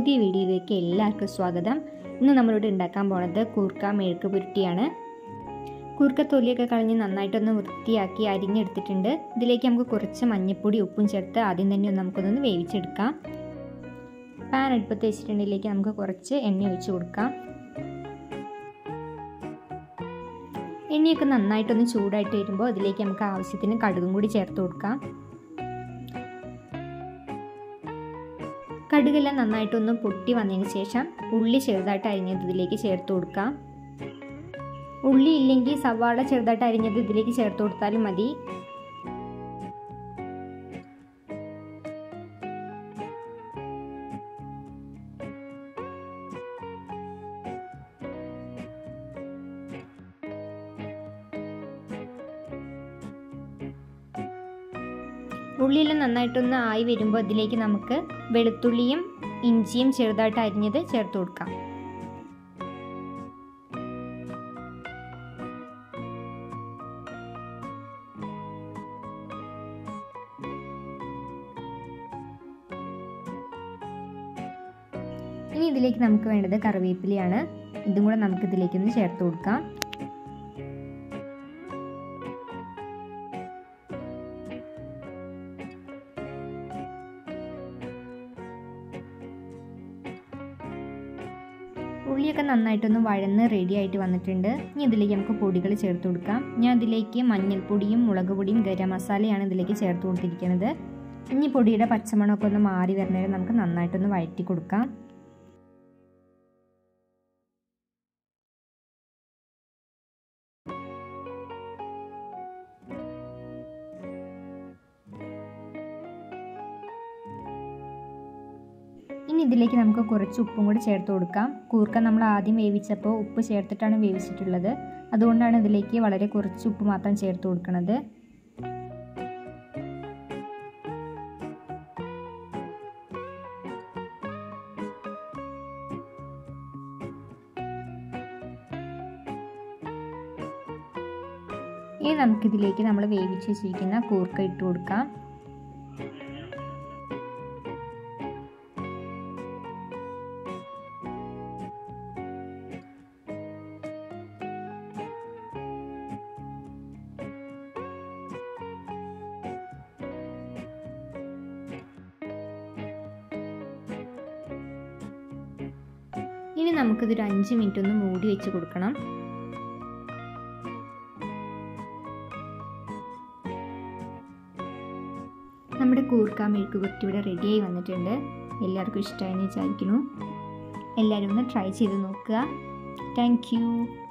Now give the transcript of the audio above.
പുതിയ വീഡിയോയിലേക്ക് എല്ലാവർക്കും സ്വാഗതം ഇന്ന് നമ്മളിവിടെ ഉണ്ടാക്കാൻ പോണത് കൂർക്ക മെഴുക്ക് പുരുട്ടിയാണ് കൂർക്ക തൊലിയൊക്കെ കളഞ്ഞ് നന്നായിട്ടൊന്ന് വൃത്തിയാക്കി അരിഞ്ഞെടുത്തിട്ടുണ്ട് ഇതിലേക്ക് നമുക്ക് കുറച്ച് മഞ്ഞൾപ്പൊടി ഉപ്പും ചേർത്ത് ആദ്യം തന്നെ ഒന്ന് നമുക്കൊന്ന് വേവിച്ചെടുക്കാം പാൻ അടുപ്പത്ത് വെച്ചിട്ടുണ്ട് ഇതിലേക്ക് നമുക്ക് കുറച്ച് എണ്ണ ഒഴിച്ച് കൊടുക്കാം എണ്ണയൊക്കെ നന്നായിട്ടൊന്ന് ചൂടായിട്ട് വരുമ്പോൾ അതിലേക്ക് നമുക്ക് ആവശ്യത്തിന് കടുകും കൂടി ചേർത്ത് കൊടുക്കാം കടുകെല്ലാം നന്നായിട്ടൊന്ന് പൊട്ടി വന്നതിന് ശേഷം ഉള്ളി ചെറുതായിട്ട് അരിഞ്ഞത് ഇതിലേക്ക് ചേർത്ത് കൊടുക്കാം ഉള്ളി ഇല്ലെങ്കിൽ സവാള ചെറുതായിട്ട് അരിഞ്ഞത് ഇതിലേക്ക് ചേർത്ത് കൊടുത്താലും മതി ഉള്ളിയെല്ലാം നന്നായിട്ടൊന്ന് ആയി വരുമ്പോൾ ഇതിലേക്ക് നമുക്ക് വെളുത്തുള്ളിയും ഇഞ്ചിയും ചെറുതായിട്ട് അരിഞ്ഞത് ചേർത്ത് കൊടുക്കാം ഇനി ഇതിലേക്ക് നമുക്ക് വേണ്ടത് കറിവേപ്പിലയാണ് ഇതും കൂടെ നമുക്ക് ഇതിലേക്കൊന്ന് ചേർത്ത് കൊടുക്കാം ഉള്ളിയൊക്കെ നന്നായിട്ടൊന്ന് വഴന്ന് റെഡി ആയിട്ട് വന്നിട്ടുണ്ട് ഇനി ഇതിലേക്ക് നമുക്ക് പൊടികൾ ചേർത്ത് കൊടുക്കാം ഞാൻ ഇതിലേക്ക് മഞ്ഞൾപ്പൊടിയും മുളക് പൊടിയും ഗരം മസാലയാണ് ഇതിലേക്ക് ചേർത്ത് കൊടുത്തിരിക്കുന്നത് ഇനി പൊടിയുടെ പച്ചമണമൊക്കെ ഒന്ന് മാറി വരുന്നവരെ നമുക്ക് നന്നായിട്ടൊന്ന് വഴറ്റി കൊടുക്കാം ഇനി ഇതിലേക്ക് നമുക്ക് കുറച്ച് ഉപ്പും കൂടി ചേർത്ത് കൊടുക്കാം കൂർക്ക നമ്മൾ ആദ്യം വേവിച്ചപ്പോൾ ഉപ്പ് ചേർത്തിട്ടാണ് വേവിച്ചിട്ടുള്ളത് അതുകൊണ്ടാണ് ഇതിലേക്ക് വളരെ കുറച്ച് ഉപ്പ് മാത്രം ചേർത്ത് കൊടുക്കുന്നത് ഇനി നമുക്കിതിലേക്ക് നമ്മൾ വേവിച്ച് വെച്ചിരിക്കുന്ന കൂർക്ക ഇട്ട് കൊടുക്കാം ഇനി നമുക്കിതൊരു അഞ്ച് മിനിറ്റ് ഒന്ന് മൂടി വെച്ച് കൊടുക്കണം നമ്മുടെ കൂർക്ക മെഴുക്ക് പുരട്ടി ഇവിടെ റെഡിയായി വന്നിട്ടുണ്ട് എല്ലാവർക്കും ഇഷ്ടമായെന്ന് വിചാരിക്കുന്നു എല്ലാവരും ഒന്ന് ട്രൈ ചെയ്ത് നോക്കുക താങ്ക്